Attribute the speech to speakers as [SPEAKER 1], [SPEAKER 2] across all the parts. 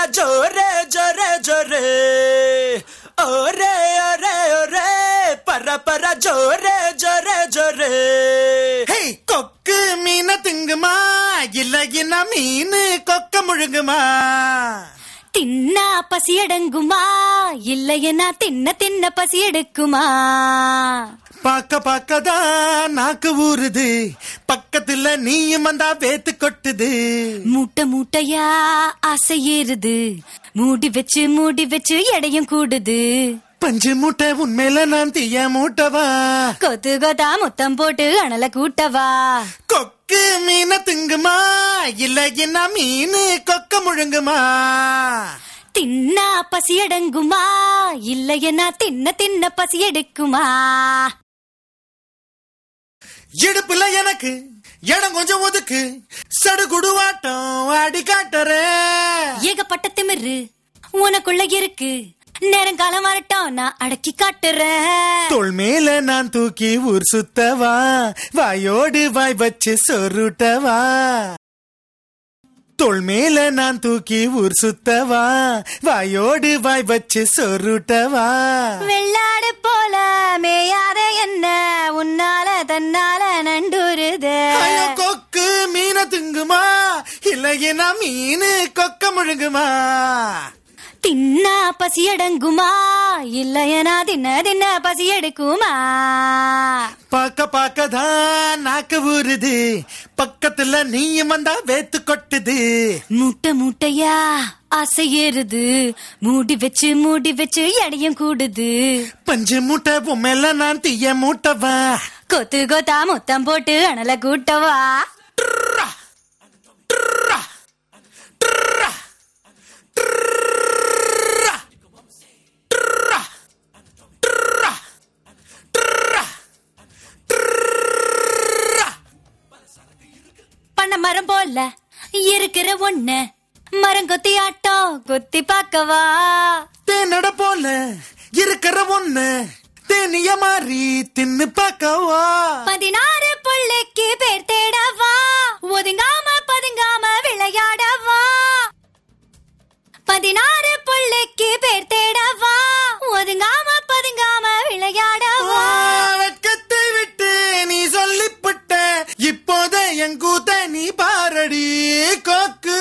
[SPEAKER 1] ஜோரே ஜோரே ஜோரே ஓரே ஒரே ஒரே பர பர ஜோரே ஜோரே ஜோரே
[SPEAKER 2] ஹே கொக்கு மீன திங்குமா இல்லைன்னா மீன் கொக்க முழுங்குமா
[SPEAKER 3] தின்னா பசி அடங்குமா இல்லையனா தின்ன தின்ன பசி எடுக்குமா
[SPEAKER 2] பாக்க பாக்கதான் நாக்கு ஊறுது பக்கத்துல நீயும் வந்தா வேத்து கொட்டுது
[SPEAKER 3] மூட்டை மூட்டையா ஆசை ஏறுது மூடி வச்சு மூடி வச்சு எடையும் கூடுது
[SPEAKER 2] பஞ்சு மூட்டை உண்மையில நான் தீய மூட்டவா
[SPEAKER 3] கொத்து கொத்தா முத்தம் போட்டு அனல கூட்டவா
[SPEAKER 2] கொக்கு மீன திங்குமா இல்லைன்னா மீன் கொக்க முழுங்குமா
[SPEAKER 3] தின்னா பசி அடங்குமா இல்லையனா தின்ன தின்ன பசி எடுக்குமா
[SPEAKER 2] இடுப்புல எனக்கு இடம் கொஞ்சம் ஒதுக்கு சடுகுடுவாட்டம் அடி காட்டுறேன்
[SPEAKER 3] ஏகப்பட்ட திமிரு உனக்குள்ள இருக்கு நேரங்காலம் வரட்டும் நான் அடக்கி காட்டுறேன்
[SPEAKER 2] தோள் மேல நான் தூக்கி ஊர் சுத்தவா வாயோடு வாய் வச்சு சொருட்டவா தோள் மேல நான் தூக்கி ஊர் சுத்தவா வாயோடு வாய் வச்சு சொருட்டவா
[SPEAKER 3] வெள்ளாடு போல மேயாத என்ன உன்னால தன்னால நண்டுருது
[SPEAKER 2] ஐயோ, கொக்கு மீன திங்குமா இல்லையா மீன் கொக்க முழுங்குமா
[SPEAKER 3] தின்னா பசி அடங்குமா இல்லையனா தின்ன தின்ன பசி எடுக்குமா
[SPEAKER 2] பாக்க பாக்கதான் நாக்கு ஊறுது பக்கத்துல நீயும் வந்தா வேத்து கொட்டுது
[SPEAKER 3] மூட்டை மூட்டையா ஆசை ஏறுது மூடி வச்சு மூடி வச்சு எடையும் கூடுது
[SPEAKER 2] பஞ்சு மூட்டை பொம்மையில நான் தீய மூட்டவா
[SPEAKER 3] கொத்து கொத்தா முத்தம் போட்டு அனல கூட்டவா பண்ண மரம் போல இருக்கிற ஒண்ணு மரம் கொத்தி ஆட்டம் கொத்தி பார்க்கவா
[SPEAKER 2] தேனட போல இருக்கிற ஒண்ணு தேனிய மாறி தின்னு பார்க்கவா
[SPEAKER 3] பதினாறு புள்ளைக்கு பேர் தேடவா ஒதுங்காம பதுங்காம விளையாடவா பதினாறு புள்ளைக்கு பேர் தேடவா ஒதுங்காம பதுங்காம விளையாடவா
[SPEAKER 2] வெக்கத்தை விட்டு நீ சொல்லிப்புட்ட இப்போத என் கூத்த நீ பாரடி கொக்கு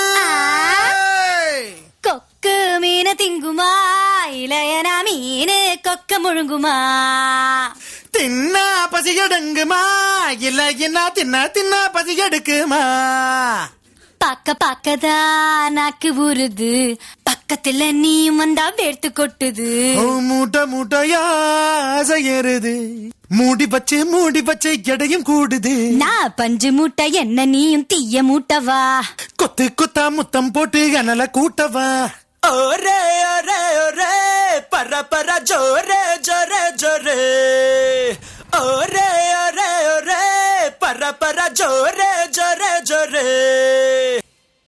[SPEAKER 3] கொக்கு மீன திங்குமா இளையனா மீனு கொக்க முழுங்குமா
[SPEAKER 2] தின்னா பசி எடுங்குமா இல்ல என்ன தின்னா தின்னா பசி எடுக்குமா
[SPEAKER 3] பாக்க பாக்கதா நாக்கு ஊறுது பக்கத்துல நீயும் வந்தா வேர்த்து கொட்டுது
[SPEAKER 2] ஓ, மூட்டை மூட்டையா ஆசை ஏறுது மூடி வச்சு மூடி வச்சு எடையும் கூடுது
[SPEAKER 3] நான் பஞ்சு மூட்டை என்ன நீயும் தீய மூட்டவா
[SPEAKER 2] கொத்து கொத்தா முத்தம் போட்டு அனல கூட்டவா
[SPEAKER 1] ஓரே ஒரே ஒரே பர பர ஜோரே ஜோரே ஜோரே ஓரே ஒரே ஒரே பர பர ஜோரே